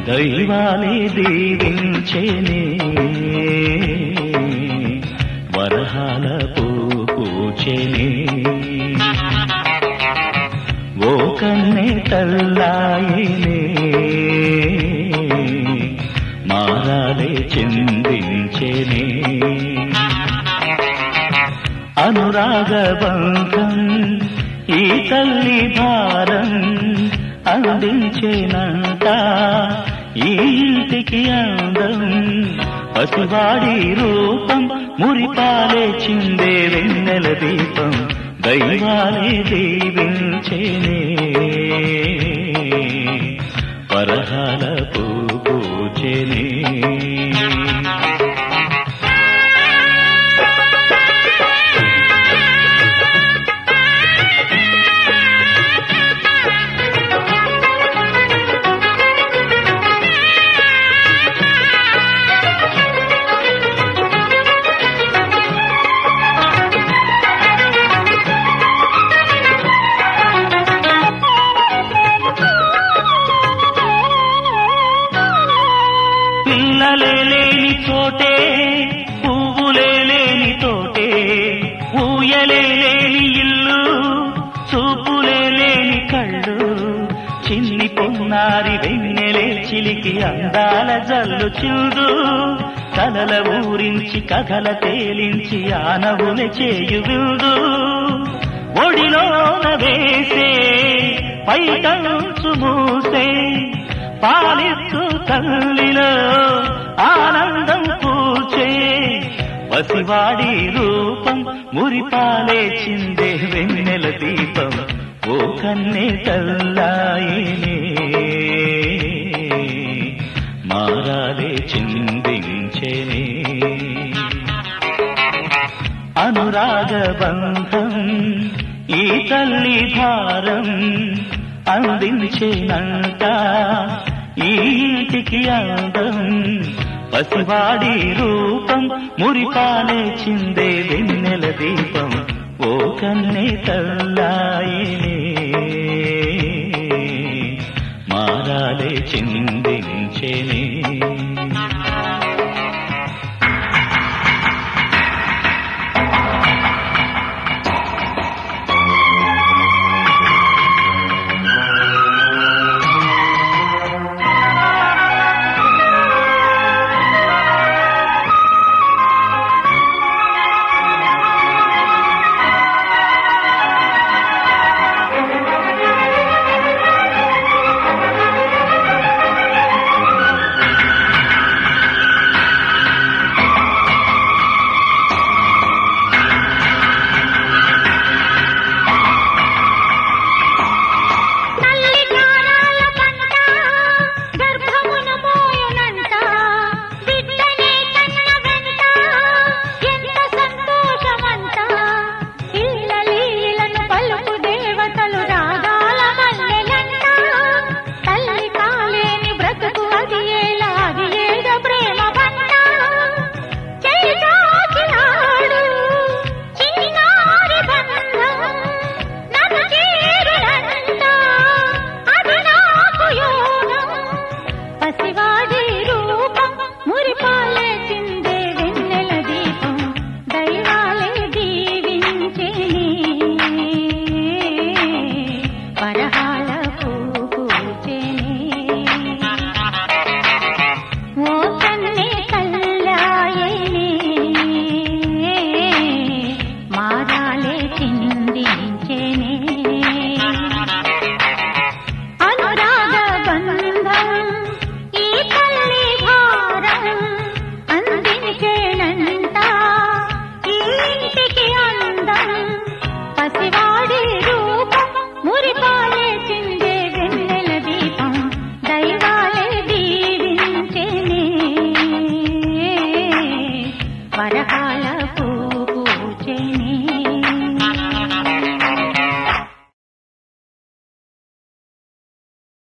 దైవాలే దీవించేనే వరహాల పూచేనే ఓ కన్నే తల్లాయినే మారాలే చిందించేనే అనురాగబంధం ఈ తల్లి భారం అందించేనంట ఈ ఇంటికి అందం పసివాడి రూపం మురిపాలే చిందే వెన్నెల దీపం దైవాలే దీవించేనే వరహాల పూచేనే పిల్లలే లేని చోటే పువ్వులే లేని తోటే ఊయలే లేని ఇల్లు చూపులే లేని కళ్ళు చిన్ని పొన్నారి వెన్నెలే చిలికి అందాల జల్లు చిందు కలల ఊరించి కథల తేలించి ఆనవుల చేయు విందు ఒడిలోన వేసే పైకంచు మూసే పాలిస్తూ తల్లిలో ఆనందం పూచే వసివాడి రూపం మురిపాలే చిందే వెన్నెల దీపం ఓ కన్నే తల్లాయినే మారాలే చిందించేనే అనురాగబంధం ఈ తల్లి భారం అందించేనంట ఈ ఇంటికి అందం పసివాడి రూపం మురిపాలే చిందే వెన్నెల దీపం ఓ కన్నే తల్లాయినే మారాలే చిందించేనే